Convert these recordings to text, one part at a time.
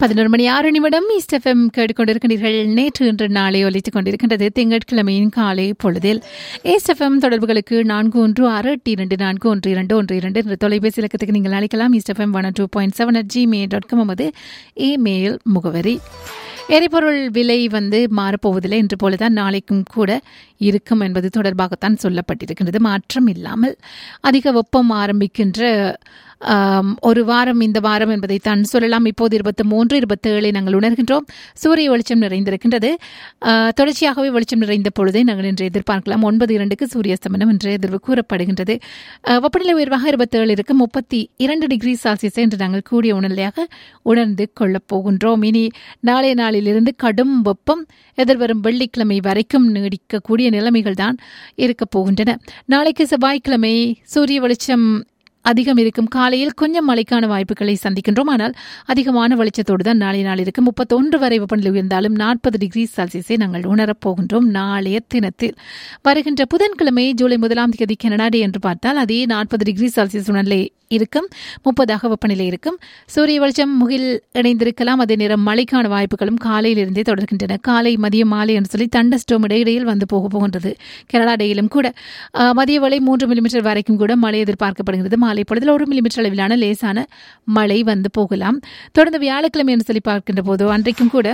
பதினொரு மணி ஆறு நிமிடம் ஈஸ்ட் எஃப்எம் கேட்டுக்கொண்டிருக்கின்றீர்கள் நேற்று இன்று நாளை ஒலித்துக் கொண்டிருக்கின்றது திங்கட்கிழமையின் காலை பொழுதில் ஈஸ்ட் எஃப்எம் தொடர்புகளுக்கு நான்கு ஒன்று ஆறு எட்டு இரண்டு நான்கு ஒன்று இரண்டு ஒன்று இரண்டு என்ற தொலைபேசி இலக்கத்துக்கு நீங்கள் அழைக்கலாம் east FM one two point seven at Gmail dot com நமது இமெயில் முகவரி எரிபொருள் விலை வந்து மாறப்போவதில்லை என்று போலதான் நாளைக்கும் கூட இருக்கும் என்பது தொடர்பாகத்தான் சொல்லப்பட்டிருக்கின்றது மாற்றம் இல்லாமல் அதிக வெப்பம் ஆரம்பிக்கின்ற ஆம், ஒரு வாரம் இந்த வாரம் என்பதை தான் சொல்லலாம் இப்போது இருபத்தி மூன்று இருபத்தி ஏழை நாங்கள் உணர்கின்றோம் சூரிய வெளிச்சம் நிறைந்திருக்கின்றது ஆ, தொடர்ச்சியாகவே வெளிச்சம் நிறைந்த பொழுதை நாங்கள் இன்று எதிர்பார்க்கலாம் ஒன்பது இரண்டுக்கு சூரிய அஸ்தமனம் என்று எதிர்வு கூறப்படுகின்றது ஆ, வெப்பநிலை உயர்வாக இருபத்தேழு இருக்கு முப்பத்தி இரண்டு டிகிரி செல்சியஸ் என்று நாங்கள் கூடிய உணர்நிலையாக உணர்ந்து கொள்ளப் போகின்றோம் இனி நாளைய நாளிலிருந்து கடும் வெப்பம் எதிர்வரும் வெள்ளிக்கிழமை வரைக்கும் நீடிக்கக்கூடிய நிலைமைகள் தான் இருக்கப் போகின்றன நாளைக்கு செவ்வாய்க்கிழமை சூரிய வெளிச்சம் அதிகம் இருக்கும் காலையில் கொஞ்சம் மழைக்கான வாய்ப்புகளை சந்திக்கின்றோம் ஆனால் அதிகமான வெளிச்சத்தோடு தான் நாளை நாள் இருக்கு முப்பத்தொன்று வரை வெப்பநிலை உயர்ந்தாலும் நாற்பது டிகிரி செல்சியஸை நாங்கள் உணரப் போகின்றோம் நாளைய தினத்தில் வருகின்ற புதன்கிழமை ஜூலை முதலாம் தேதி கனடா டே என்று பார்த்தால் அதே நாற்பது டிகிரி செல்சியஸ் உணர்நிலை இருக்கும் முப்பதாக வெப்பநிலை இருக்கும் சூரிய வெளிச்சம் முகில் இணைந்திருக்கலாம் அதே நேரம் மழைக்கான வாய்ப்புகளும் காலையிலிருந்தே தொடர்கின்றன காலை மதியம் மாலை என்று சொல்லி தண்டஸ்டோம் இடையிடையில் வந்து போக போகின்றது கேரளா டேயிலும் கூட ஆஹ், மதிய வேளை மூன்று மில்லிமீட்டர் வரைக்கும் கூட மழை எதிர்பார்க்கப்படுகிறது மாலை பொழுதில் ஒரு மில்லிமீட்டர் அளவிலான லேசான மழை வந்து போகலாம் தொடர்ந்து வியாழக்கிழமை என்று சொல்லி பார்க்கின்ற போது அன்றைக்கும் கூட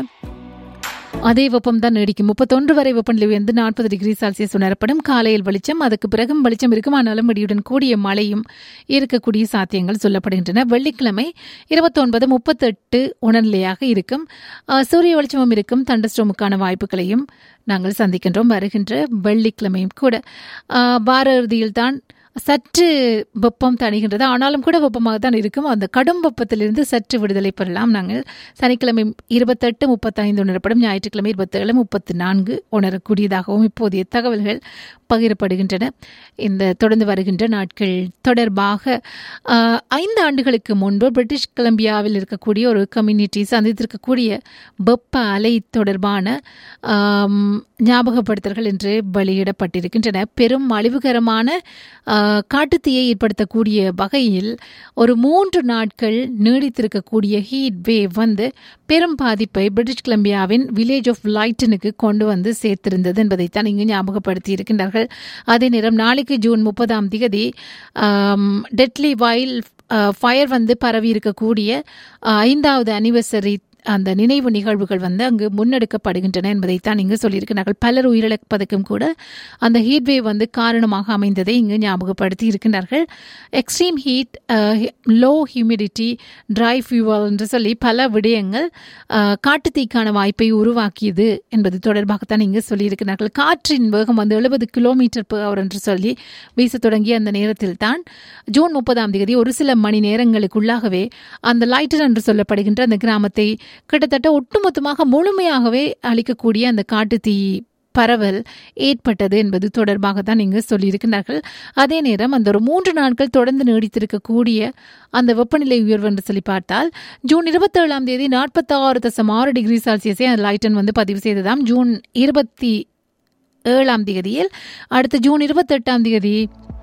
அதே வெப்பம் தான் நீடிக்கும் முப்பத்தொன்று வரை வெப்பநிலை உயர்ந்து நாற்பது டிகிரி செல்சியஸ் உணரப்படும் காலையில் வெளிச்சம் அதுக்கு பிறகும் வெளிச்சம் இருக்கும் ஆனாலும் இடியுடன் கூடிய மழையும் இருக்கக்கூடிய சாத்தியங்கள் சொல்லப்படுகின்றன வெள்ளிக்கிழமை இருபத்தொன்பது முப்பத்தெட்டு உணர்நிலையாக இருக்கும் அஹ், சூரிய வெளிச்சமும் இருக்கும் தண்டஸ்டோமுக்கான வாய்ப்புகளையும் நாங்கள் சந்திக்கின்றோம் வருகின்ற வெள்ளிக்கிழமையும் கூட அஹ், வார இறுதியில் தான் சற்று வெப்பம் தணிகின்றது ஆனாலும் கூட வெப்பமாக தான் இருக்கும் அந்த கடும் வெப்பத்திலிருந்து சற்று விடுதலை பெறலாம் நாங்கள் சனிக்கிழமை இருபத்தெட்டு முப்பத்தைந்து உணரப்படும் ஞாயிற்றுக்கிழமை இருபத்தேழு முப்பத்தி நான்கு உணரக்கூடியதாகவும் இப்போதைய தகவல்கள் பகிரப்படுகின்றன இந்த தொடர்ந்து வருகின்ற நாட்கள் தொடர்பாக ஆஹ், ஐந்து ஆண்டுகளுக்கு முன்பு பிரிட்டிஷ் கொலம்பியாவில் இருக்கக்கூடிய ஒரு கம்யூனிட்டி சந்தித்திருக்கக்கூடிய வெப்ப அலை தொடர்பான ஆம், ஞாபகப்படுத்தல்கள் என்று வெளியிடப்பட்டிருக்கின்றன பெரும் அழிவுகரமான ஆஹ், காட்டுத்தீயை ஏற்படுத்தக்கூடிய வகையில் ஒரு மூன்று நாட்கள் நீடித்திருக்கக்கூடிய ஹீட் வேவ் வந்து பெரும் பாதிப்பை பிரிட்டிஷ் கொலம்பியாவின் வில்லேஜ் ஆஃப் லைட்டனுக்கு கொண்டு வந்து சேர்த்திருந்தது என்பதைத்தான் இங்கு ஞாபகப்படுத்தி இருக்கின்றார்கள் அதே நேரம் நாளைக்கு ஜூன் முப்பதாம் தேதி டெட்லி வைல் ஃபயர் வந்து பரவி இருக்கக்கூடிய ஆஹ், ஐந்தாவது அனிவர்சரி அந்த நினைவு நிகழ்வுகள் வந்து அங்கு முன்னெடுக்கப்படுகின்றன என்பதைத்தான் இங்கு சொல்லியிருக்கிறார்கள் பலர் உயிரிழப்பதற்கும் கூட அந்த ஹீட் வேவ் வந்து காரணமாக அமைந்ததை இங்கு ஞாபகப்படுத்தி இருக்கின்றார்கள் extreme heat low humidity dry fuel என்று சொல்லி பல விடயங்கள் அஹ், காட்டுத்தீக்கான வாய்ப்பை உருவாக்கியது என்பது தொடர்பாகத்தான் இங்கு சொல்லியிருக்கிறார்கள் காற்றின் வேகம் வந்து எழுபது கிலோமீட்டர் per hour என்று சொல்லி வீசத் தொடங்கிய அந்த நேரத்தில் தான் ஜூன் முப்பதாம் தேதி ஒரு சில மணி நேரங்களுக்குள்ளாகவே அந்த லைட்டர் என்று சொல்லப்படுகின்ற அந்த கிராமத்தை கிட்டத்தட்ட ஒட்டுமொத்தமாக முழுமையாகவே அழிக்கக்கூடிய அந்த காட்டுத்தீ பரவல் ஏற்பட்டது என்பது தொடர்பாக தான் இங்கு சொல்லியிருக்கிறார்கள் அதே நேரம் அந்த ஒரு மூன்று நாட்கள் தொடர்ந்து நீடித்திருக்கக்கூடிய அந்த வெப்பநிலை உயர்வு என்று சொல்லி பார்த்தால் ஜூன் இருபத்தேழாம் தேதி நாற்பத்தாறு தசம் ஆறு டிகிரி செல்சியஸை அந்த லைட்டன் வந்து பதிவு செய்ததாம் ஜூன் இருபத்தி ஏழாம் தேதியில் அடுத்த ஜூன் இருபத்தெட்டாம் தேதி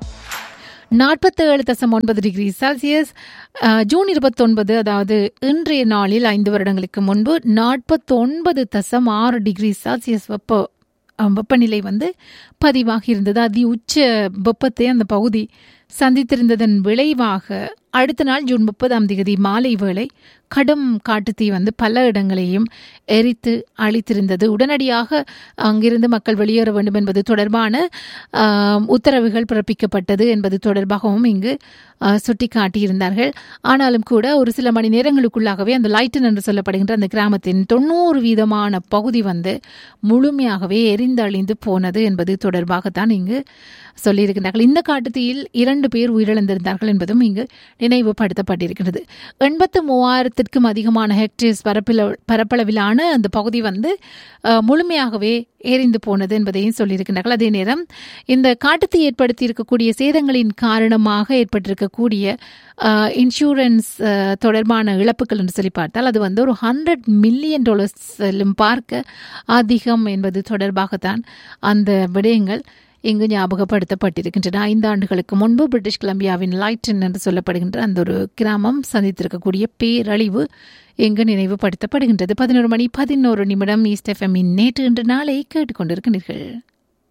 நாற்பத்தேழு தசம் ஒன்பது டிகிரி செல்சியஸ் அஹ், ஜூன் இருபத்தொன்பது அதாவது இன்றைய நாளில் ஐந்து வருடங்களுக்கு முன்பு நாற்பத்தொன்பது தசம் ஆறு டிகிரி செல்சியஸ் வெப்ப அஹ், வெப்பநிலை வந்து பதிவாகி இருந்தது அதி உச்ச வெப்பத்தை அந்த பகுதி சந்தித்திருந்ததன் விளைவாக அடுத்த நாள் ஜூன் முப்பதாம் தேதி மாலை வேளை கடும் காட்டுத்தீ வந்து பல இடங்களையும் எரித்து அழித்திருந்தது உடனடியாக அங்கிருந்து மக்கள் வெளியேற வேண்டும் என்பது தொடர்பான ஆம், உத்தரவுகள் பிறப்பிக்கப்பட்டது என்பது தொடர்பாகவும் இங்கு ஆ, சுட்டிக்காட்டியிருந்தார்கள் ஆனாலும் கூட ஒரு சில மணி நேரங்களுக்குள்ளாகவே அந்த லைட்டன் என்று சொல்லப்படுகின்ற அந்த கிராமத்தின் தொண்ணூறு வீதமான பகுதி வந்து முழுமையாகவே எரிந்து அழிந்து போனது என்பது தொடர்பாகத்தான் இங்கு சொல்லியிருக்கிறார்கள் இந்த காட்டுத்தீயில் இரண்டு பேர் உயிரிழந்திருந்தார்கள் என்பதும் இங்கு நினைவுபடுத்தப்பட்டிருக்கிறது எண்பத்து மூவாயிரத்திற்கும் அதிகமான ஹெக்டேர்ஸ் பரப்பில பரப்பளவிலான அந்த பகுதி வந்து அஹ், முழுமையாகவே எரிந்து போனது என்பதையும் சொல்லியிருக்கிறார்கள் அதே நேரம் இந்த காட்டுத்தீ ஏற்படுத்தி இருக்கக்கூடிய சேதங்களின் காரணமாக ஏற்பட்டிருக்கக்கூடிய அஹ், இன்சூரன்ஸ் அஹ், தொடர்பான இழப்புகள் என்று சொல்லி பார்த்தால் அது வந்து ஒரு ஹண்ட்ரட் மில்லியன் டாலர்ஸிலும் பார்க்க அதிகம் என்பது தொடர்பாகத்தான் அந்த விடயங்கள் இங்கு ஞாபகப்படுத்தப்பட்டிருக்கின்றன ஐந்து ஆண்டுகளுக்கு முன்பு பிரிட்டிஷ் கொலம்பியாவின் லைட்டன் என்று சொல்லப்படுகின்ற அந்த ஒரு கிராமம் சந்தித்திருக்கக்கூடிய பேரழிவு இங்கு நினைவுபடுத்தப்படுகின்றது பதினோரு மணி பதினோரு நிமிடம் ஈஸ்ட் எஃப்எம்மின் நேற்று இன்று நாளை கேட்டுக்கொண்டிருக்கிறீர்கள்